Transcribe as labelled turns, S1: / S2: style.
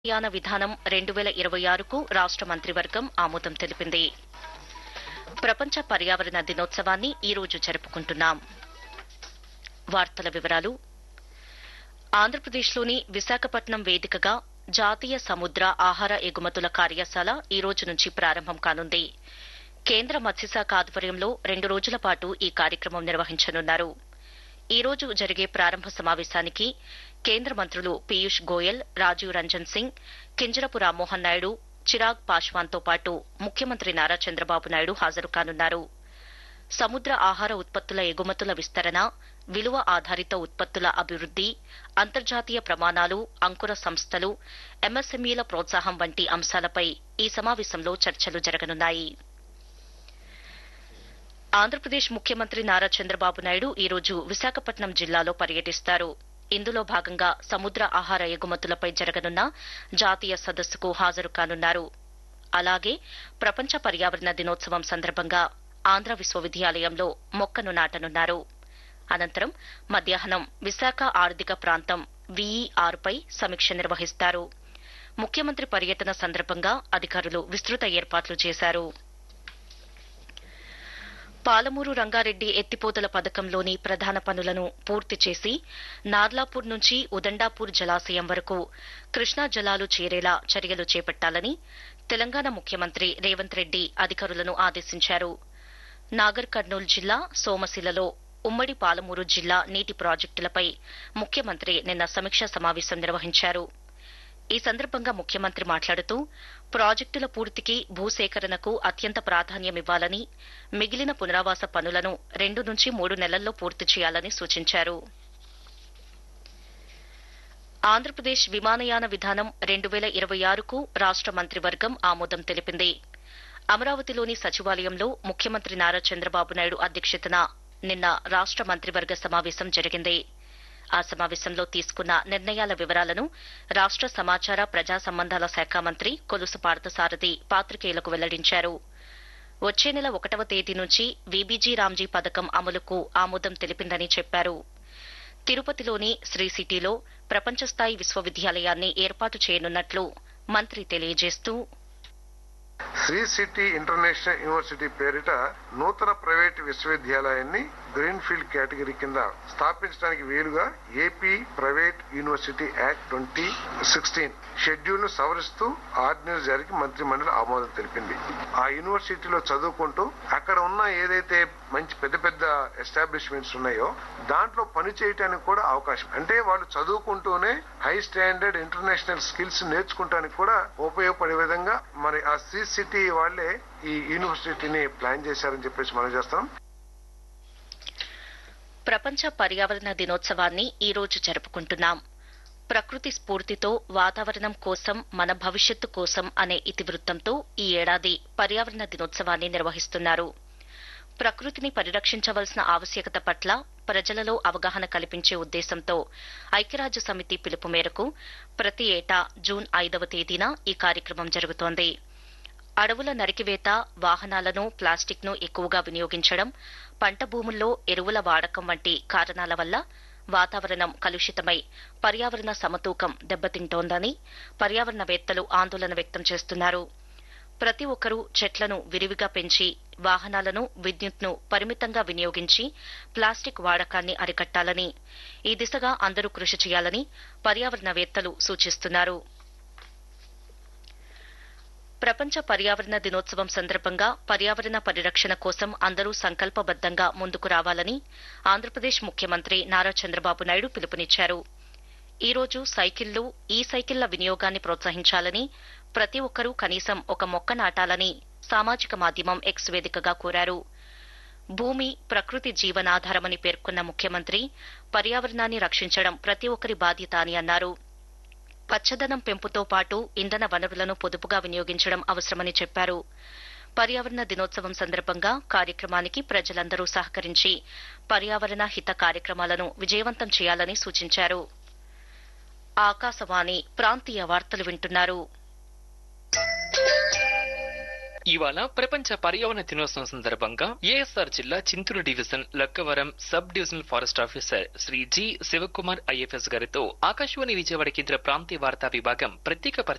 S1: యాన విధానం రెండు వేల ఇరవై ఆరుకు రాష్ట మంత్రివర్గం ఆమోదం తెలిపింది ప్రపంచ పర్యావరణ దినోత్సవాన్ని ఈ రోజు జరుపుకుంటున్నాం వార్తల వివరాలు ఆంధ్రప్రదేశ్లోని విశాఖపట్నం వేదికగా జాతీయ సముద్ర ఆహార ఎగుమతుల కార్యశాల ఈ రోజు నుంచి ప్రారంభం కానుంది కేంద్ర మత్స్యశాఖ ఆధ్వర్యంలో రెండు రోజుల పాటు ఈ కార్యక్రమం నిర్వహించనున్నారు ఈ రోజు జరిగే ప్రారంభ సమావేశానికి కేంద్ర మంత్రులు పీయూష్ గోయల్ రాజీవ్ రంజన్ సింగ్ కింజరపు రామ్మోహన్ నాయుడు చిరాగ్ పాశ్వాన్తో పాటు ముఖ్యమంత్రి నారా చంద్రబాబు నాయుడు హాజరు కానున్నారు సముద్ర ఆహార ఉత్పత్తుల ఎగుమతుల విస్తరణ విలువ ఆధారిత ఉత్పత్తుల అభివృద్ది అంతర్జాతీయ ప్రమాణాలు అంకుర సంస్థలు ఎంఎస్ఎంఈల ప్రోత్సాహం వంటి అంశాలపై ఈ సమావేశంలో చర్చలు జరగనున్నాయి ఆంధ్రప్రదేశ్ ముఖ్యమంత్రి నారా చంద్రబాబు నాయుడు ఈ రోజు విశాఖపట్నం జిల్లాలో పర్యటిస్తారు ఇందులో భాగంగా సముద్ర ఆహార ఎగుమతులపై జరగనున్న జాతీయ సదస్సుకు హాజరు కానున్నారు అలాగే ప్రపంచ పర్యావరణ దినోత్సవం సందర్భంగా ఆంధ్ర విశ్వవిద్యాలయంలో మొక్కను నాటనున్నారు అనంతరం మధ్యాహ్నం విశాఖ ఆర్థిక ప్రాంతం వీఈఆర్పై సమీక్ష నిర్వహిస్తారు ముఖ్యమంత్రి పర్యటన సందర్భంగా అధికారులు విస్తృత ఏర్పాట్లు చేశారు పాలమూరు రంగారెడ్డి ఎత్తిపోతల పథకంలోని ప్రధాన పనులను పూర్తి చేసి నార్లాపూర్ నుంచి ఉదండాపూర్ జలాశయం వరకు కృష్ణా జలాలు చేరేలా చర్యలు చేపట్టాలని తెలంగాణ ముఖ్యమంత్రి రేవంత్ రెడ్డి అధికారులను ఆదేశించారు నాగర్ కర్నూలు జిల్లా సోమశిలలో ఉమ్మడి పాలమూరు జిల్లా నీటి ప్రాజెక్టులపై ముఖ్యమంత్రి నిన్న సమీక్షా సమావేశం నిర్వహించారు ఈ సందర్భంగా ముఖ్యమంత్రి మాట్లాడుతూ ప్రాజెక్టుల పూర్తికి భూసేకరణకు అత్యంత ప్రాధాన్యమివ్వాలని మిగిలిన పునరావాస పనులను రెండు నుంచి మూడు నెలల్లో పూర్తి చేయాలని సూచించారు ఆంధ్రప్రదేశ్ విమానయాన విధానం రెండు వేల ఇరవై ఆరుకు రాష్ట మంత్రివర్గం ఆమోదం తెలిపింది అమరావతిలోని సచివాలయంలో ముఖ్యమంత్రి నారా చంద్రబాబు నాయుడు అధ్యక్షతన నిన్న రాష్ట మంత్రివర్గ సమావేశం జరిగింది ఆ సమావేశంలో తీసుకున్న నిర్ణయాల వివరాలను రాష్ట సమాచార ప్రజా సంబంధాల శాఖ మంత్రి కొలుసు పార్థసారథి పాత్రికేయులకు వెల్లడించారు వచ్చే నెల ఒకటవ తేదీ నుంచి వీబీజీ రామ్జీ పథకం అమలుకు ఆమోదం తెలిపిందని చెప్పారు తిరుపతిలోని శ్రీ సిటీలో ప్రపంచస్థాయి విశ్వవిద్యాలయాన్ని ఏర్పాటు చేయనున్నట్లు మంత్రి తెలియజేస్తూ
S2: శ్రీ సిటీ ఇంటర్నేషనల్ యూనివర్సిటీ పేరిట నూతన ప్రైవేట్ విశ్వవిద్యాలయాన్ని గ్రీన్ ఫీల్డ్ కేటగిరీ కింద స్థాపించడానికి వీలుగా AP private university act twenty sixteen schedule ను సవరిస్తూ ఆర్డినెన్స్ జారీకి మంత్రి మండలి ఆమోదం తెలిపింది ఆ యూనివర్సిటీలో చదువుకుంటూ అక్కడ ఉన్న ఏదైతే మంచి పెద్ద పెద్ద ఎస్టాబ్లిష్మెంట్స్ ఉన్నాయో దాంట్లో పని చేయటానికి కూడా అవకాశం అంటే వాళ్ళు చదువుకుంటూనే హై స్టాండర్డ్ ఇంటర్నేషనల్ స్కిల్స్ నేర్చుకుంటానికి కూడా ఉపయోగపడే విధంగా మరి ఆ శ్రీ సిటీ వాళ్లే ఈ యూనివర్సిటీని ప్లాన్ చేశారని చెప్పేసి మనం చేస్తాం
S1: ప్రపంచ పర్యావరణ దినోత్సవాన్ని ఈ రోజు జరుపుకుంటున్నాం ప్రకృతి స్ఫూర్తితో వాతావరణం కోసం మన భవిష్యత్తు కోసం అనే ఇతివృత్తంతో ఈ ఏడాది పర్యావరణ దినోత్సవాన్ని నిర్వహిస్తున్నారు ప్రకృతిని పరిరక్షించవలసిన ఆవశ్యకత పట్ల ప్రజలలో అవగాహన కల్పించే ఉద్దేశంతో ఐక్యరాజ్య సమితి పిలుపు మేరకు ప్రతి ఏటా జూన్ ఐదవ తేదీన ఈ కార్యక్రమం జరుగుతోంది అడవుల నరికివేత వాహనాలను ప్లాస్టిక్ ను ఎక్కువగా వినియోగించడం పంట భూముల్లో ఎరువుల వాడకం వంటి కారణాల వల్ల వాతావరణం కలుషితమై పర్యావరణ సమతూకం దెబ్బతింటోందని పర్యావరణవేత్తలు ఆందోళన వ్యక్తం చేస్తున్నారు ప్రతి ఒక్కరూ చెట్లను విరివిగా పెంచి వాహనాలను విద్యుత్ను పరిమితంగా వినియోగించి ప్లాస్టిక్ వాడకాన్ని అరికట్టాలని ఈ దిశగా అందరూ కృషి చేయాలని పర్యావరణవేత్తలు సూచిస్తున్నారు ప్రపంచ పర్యావరణ దినోత్సవం సందర్భంగా పర్యావరణ పరిరక్షణ కోసం అందరూ సంకల్పబద్దంగా ముందుకు రావాలని ఆంధ్రప్రదేశ్ ముఖ్యమంత్రి నారా చంద్రబాబు నాయుడు పిలుపునిచ్చారు ఈ రోజు సైకిళ్లు ఈ సైకిళ్ల వినియోగాన్ని ప్రోత్సహించాలని ప్రతి ఒక్కరూ కనీసం ఒక మొక్క నాటాలని సామాజిక మాధ్యమం ఎక్స్ వేదికగా కోరారు భూమి ప్రకృతి జీవనాధారమని పేర్కొన్న ముఖ్యమంత్రి పర్యావరణాన్ని రక్షించడం ప్రతి ఒక్కరి బాధ్యత అని అన్నారు పచ్చదనం పెంపుతో పాటు ఇంధన వనరులను పొదుపుగా వినియోగించడం అవసరమని చెప్పారు పర్యావరణ దినోత్సవం సందర్భంగా కార్యక్రమానికి ప్రజలందరూ సహకరించి పర్యావరణ హిత కార్యక్రమాలను విజయవంతం చేయాలని సూచించారు ఆకాశవాణి ప్రాంతీయ వార్తలు వింటున్నారు
S3: ఇవాళ ప్రపంచ పర్యావరణ దినోత్సవం సందర్భంగా ఏఎస్ఆర్ జిల్లా Chinturu division Lakkavaram sub divisional forest officer Shri G Sivakumar IFS గారితో ఆకాశవాణి విజయవాడ కేంద్ర ప్రాంతీయ వార్తా విభాగం ప్రత్యేక పరిచయం